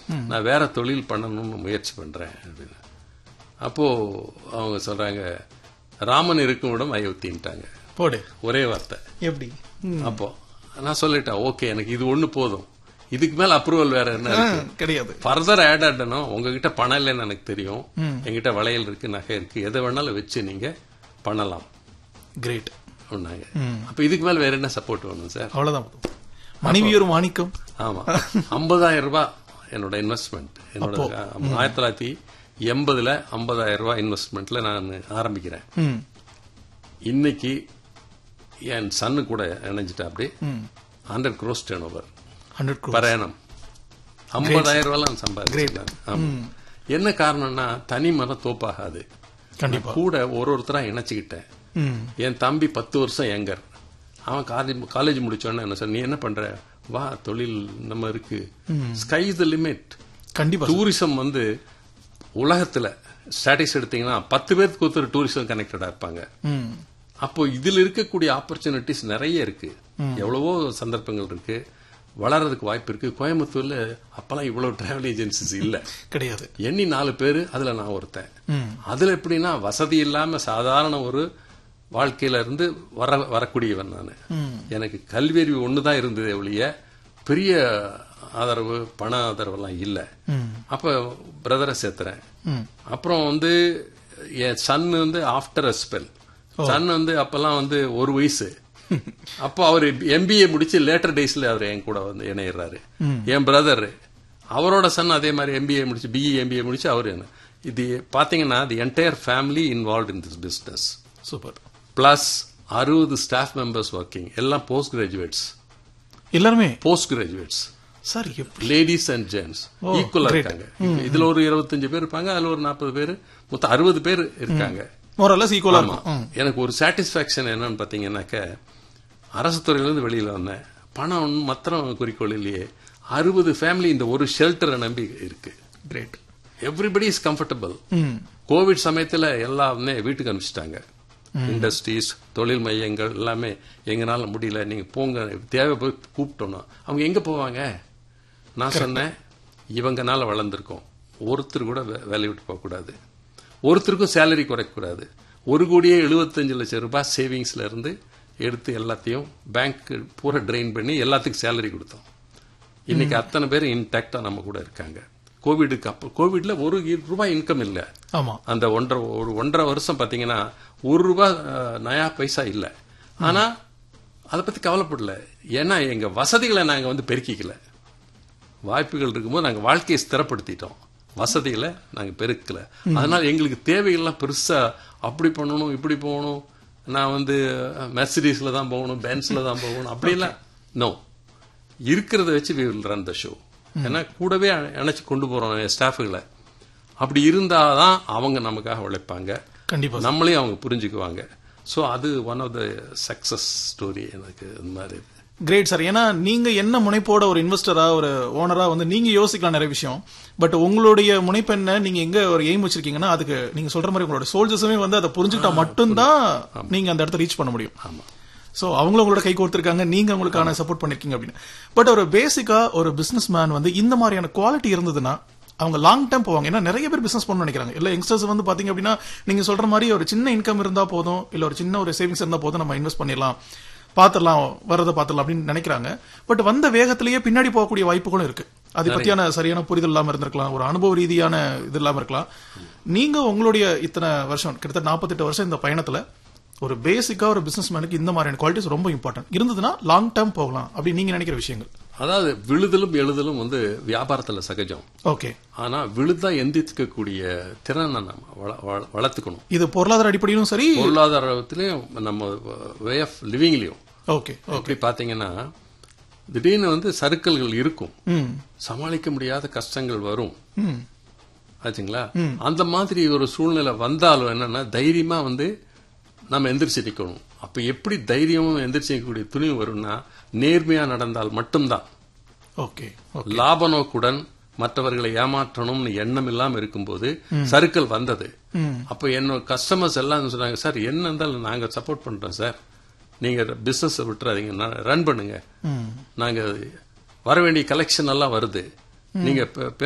நான் வேற தொழில் பண்ணணும்னு முயற்சி பண்றேன் அப்படின்னு அப்போ அவங்க சொல்றாங்க ராமன் இருக்கும் இடம் அயோத்தின்ட்டாங்க போடு ஒரே வார்த்தை எப்படி ம். அப்போ நான் சொல்லிட்டேன் ஓகே எனக்கு இது ஒண்ணு போதும் இதுக்கு மேல அப்ரூவல் வேற என்ன ஆ, இருக்கு கிடையாது ஃபர்தர் ஆட் ஆடணும் உங்ககிட்ட பணம் இல்லைன்னு எனக்கு தெரியும் என்கிட்ட வளையல் இருக்கு நகை இருக்கு எதை வேணாலும் வச்சு நீங்க பண்ணலாம் கிரேட் சொன்னாங்க அப்ப இதுக்கு மேல வேற என்ன சப்போர்ட் வேணும் சார் அவ்வளவுதான் மனைவி ஒரு மாணிக்கம் ஆமா ஐம்பதாயிரம் ரூபாய் என்னோட இன்வெஸ்ட்மெண்ட் என்னோட ஆயிரத்தி தொள்ளாயிரத்தி எண்பதுல ஐம்பதாயிரம் ரூபாய் இன்வெஸ்ட்மெண்ட்ல நான் ஆரம்பிக்கிறேன் ம் இன்னைக்கு என் சன்னு கூட இணைஞ்சிட்டா அப்படி hundred crores turnover hundred crore பரையணம் ஐம்பதாயிரம் ரூபாய் நான் சம்பாதிச்சேன் ஆமா. என்ன காரணம்னா தனி மரம் தோப்பாகாது கண்டிப்பா கூட ஒரு ஒருத்தரா இணைச்சுக்கிட்டேன் ம் என் தம்பி பத்து வருஷம் யங்கர் அவன் காலேஜ் காலேஜ் முடிச்சோடனே என்ன சார் நீ என்ன பண்ற வா தொழில் நம்ம இருக்கு ஸ்கை த லிமிட் கண்டிப்பா டூரிசம் வந்து உலகத்துல ஸ்டாட்டிக்ஸ் எடுத்தீங்கன்னா பத்து பேருக்கு ஒருத்தர் டூரிசம் கனெக்டடா இருப்பாங்க ம் அப்போ இதுல இருக்கக்கூடிய ஆப்பர்ச்சுனிட்டிஸ் நிறைய இருக்கு எவ்வளவோ சந்தர்ப்பங்கள் இருக்கு வளர்றதுக்கு வாய்ப்பு இருக்கு கோயம்புத்தூர்ல அப்பெல்லாம் இவ்வளவு டிராவல் ஏஜென்சிஸ் இல்ல கிடையாது எண்ணி நாலு பேரு அதுல நான் ஒருத்தன் ம் அதுல எப்படின்னா வசதி இல்லாம சாதாரண ஒரு வாழ்க்கையில இருந்து வர வரக்கூடியவன் நான் எனக்கு கல்வியறிவு ஒண்ணுதான் இருந்ததே ஒழிய பெரிய ஆதரவு பண ஆதரவெல்லாம் இல்ல ம் அப்ப பிரதரை சேர்த்துறேன் ம் அப்புறம் வந்து என் சன் வந்து ஆஃப்டர் அ ஸ்பெல் சன் வந்து அப்பெல்லாம் வந்து ஒரு வயசு அப்போ அவர் எம்பிஏ முடிச்சு லேட்டர் டேஸ்ல அவர் என் கூட வந்து இணையிறாரு என் பிரதர் அவரோட சன் அதே மாதிரி எம்பிஏ முடிச்சு பிஇ எம்பிஏ முடிச்சு அவர் என்ன இது பாத்தீங்கன்னா the entire family involve in this business super plus அறுபது ஸ்டாஃப் மெம்பர்ஸ் ஒர்க்கிங் எல்லாம் போஸ்ட் கிராஜுவேட்ஸ் எல்லாருமே போஸ்ட் கிராஜுவேட்ஸ் சார் எப்படி லேடிஸ் அண்ட் ஜென்ட்ஸ் ஈக்குவலா இருக்காங்க இதுல ஒரு இருபத்தஞ்சு பேர் இருப்பாங்க அதுல ஒரு நாற்பது பேர் மொத்தம் அறுபது பேர் இருக்காங்க மோரல்லஸ் ஈக்குவலா ஆமா. இருக்கும் ம். எனக்கு ஒரு சாட்டிஸ்பாக்சன் என்னன்னு பாத்தீங்கன்னாக்க அரசு துறையிலிருந்து வெளியில வந்தேன் பணம் ஒண்ணும் மாத்திரம் குறிக்கோள் இல்லையே அறுபது ஃபேமிலி இந்த ஒரு ஷெல்டரை நம்பி இருக்கு கிரேட் எவ்ரிபடி இஸ் கம்ஃபர்டபுள் ம் கோவிட் சமயத்துல எல்லாமே வீட்டுக்கு அனுப்பிச்சிட்டாங்க இண்டஸ்ட்ரீஸ் தொழில் மையங்கள் எல்லாமே எங்கனால முடியல நீங்க போங்க தேவை போய் கூப்பிட்டோம்னா அவங்க எங்க போவாங்க நான் சொன்னேன் இவங்கனால வளர்ந்துருக்கோம் ஒருத்தர் கூட வே- வேலையை விட்டு போகக்கூடாது ஒருத்தருக்கும் சேலரி குறைக்கக்கூடாது ஒரு கோடியே எழுபத்தஞ்சு லட்சம் ரூபாய் சேவிங்ஸ்ல இருந்து எடுத்து எல்லாத்தையும் பேங்க் பூரா ட்ரெயின் பண்ணி எல்லாத்துக்கும் சேலரி கொடுத்தோம் இன்னைக்கு அத்தனை பேர் இன்டாக்டா நம்ம கூட இருக்காங்க கோவிடுக்கு அப்போ கோவிட்ல ஒரு இ- ரூபாய் இன்கம் இல்லை ஆமா அந்த ஒன்றரை ஒரு ஒன்றரை வருஷம் பாத்தீங்கன்னா ஒரு ரூபாய் அஹ், நயா பைசா இல்ல ஆனா அதை பத்தி கவலைப்படல ஏன்னா எங்க வசதிகளை நாங்க வந்து பெருக்கிக்கல வாய்ப்புகள் இருக்கும்போது நாங்க வாழ்க்கையை ஸ்திரப்படுத்திட்டோம் வசதிகளை நாங்க பெருக்கல அதனால எங்களுக்கு தேவைகள்லாம் பெருசா அப்படி பண்ணணும் இப்படி போகணும் நான் வந்து மெர்சிடிஸ்ல தான் போகணும் பென்ஸ்ல தான் போகணும் அப்படிலாம் நோ இருக்கிறத வச்சு we will run the show ஏன்னா கூடவே அணை- அணைச்சு கொண்டு போறோம் ஸ்டாஃபுகளை அப்படி இருந்தாதான் அவங்க நமக்காக உழைப்பாங்க கண்டிப்பா நம்மளையும் அவங்க புரிஞ்சுக்குவாங்க ஸோ அது one of the success story எனக்கு இந்த மாதிரி இது. கிரேட் சார் ஏன்னா நீங்க என்ன முனைப்போட ஒரு இன்வெஸ்டரா ஒரு ஓனரா வந்து நீங்க யோசிக்கலாம் நிறைய விஷயம் பட் உங்களுடைய முனைப்பு என்ன நீங்க எங்க ஒரு எய்ம் வச்சிருக்கீங்கன்னா அதுக்கு நீங்க சொல்ற மாதிரி உங்களோட சோல்ஜர்ஸுமே வந்து அதை புரிஞ்சுக்கிட்டா மட்டும்தான் நீங்க அந்த இடத்த ரீச் பண்ண முடியும் ஆமா சோ அவங்களும் உங்களோட கை கோர்த்திருக்காங்க நீங்க உங்களுக்கான சப்போர்ட் பண்ணிருக்கீங்க அப்படின்னு பட் ஒரு பேசிக்கா ஒரு பிசினஸ் மேன் வந்து இந்த மாதிரியான குவாலிட்டி இருந்ததுன்னா அவங்க லாங் டேர்ம் போவாங்க ஏன்னா நிறைய பேர் பிசினஸ் பண்ணணும்னு நினைக்கிறாங்க இல்ல யங்ஸ்டர்ஸ் வந்து பாத்தீங்க அப்படின்னா நீங்க சொல்ற மாதிரி ஒரு சின்ன இன்கம் இருந்தா போதும் இல்ல ஒரு சின்ன ஒரு சேவிங்ஸ் இருந்தா போதும் நம்ம இன்வெஸ்ட் பண்ணிடலாம் பாத்திரலாம் வரதை பாத்திரலாம் அப்படின்னு நினைக்கிறாங்க பட் வந்த வேகத்திலேயே பின்னாடி போகக்கூடிய வாய்ப்புகளும் இருக்கு அதை பத்தியான சரியான புரிதல் இல்லாம இருந்திருக்கலாம் ஒரு அனுபவ ரீதியான இது இல்லாம இருக்கலாம் நீங்க உங்களுடைய இத்தனை வருஷம் கிட்டத்தட்ட நாற்பத்தெட்டு வருஷம் இந்த பயணத்துல ஒரு பேசிக்கா ஒரு பிசினஸ் மேனுக்கு இந்த மாதிரியான குவாலிட்டிஸ் ரொம்ப இம்பார்ட்டன்ட் இருந்ததுன்னா லாங் டேர்ம் போகலாம் அப்படின்னு நீங்க நினைக்கிற விஷயங்கள் அதாவது விழுதலும் எழுதலும் வந்து வியாபாரத்துல சகஜம் ஓகே ஆனா விழுதா எந்திரிக்கக்கூடிய திறனை நம்ம வள- வள- வளர்த்துக்கணும் இது பொருளாதார அடிப்படையிலும் சரி பொருளாதாரத்திலையும் நம்ம வே ஆஃப் லிவிங்லயும் ஓகே அப்படி பாத்தீங்கன்னா திடீர்னு வந்து சறுக்கல்கள் இருக்கும் ம் சமாளிக்க முடியாத கஷ்டங்கள் வரும் ம் ஆச்சுங்களா அந்த மாதிரி ஒரு சூழ்நிலை வந்தாலும் என்னன்னா தைரியமா வந்து நம்ம எந்திரிச்சு நிக்கணும் அப்ப எப்படி தைரியமும் எந்திரிச்சு நிற்கக்கூடிய துணிவு வரும்னா நேர்மையா நடந்தால் மட்டும்தான் ஓகே லாப நோக்குடன் மற்றவர்களை ஏமாற்றணும்னு எண்ணம் இல்லாம இருக்கும்போது சறுக்கல் வந்தது ம் அப்ப என்னோட கஸ்டமர்ஸ் எல்லாம் சொன்னாங்க சார் என்ன இருந்தாலும் நாங்க சப்போர்ட் பண்றோம் சார் நீங்க பிசினஸ் விட்டுறாதீங்க ரன் பண்ணுங்க ம் நாங்க வர வேண்டிய கலெக்ஷன் எல்லாம் வருது நீங்க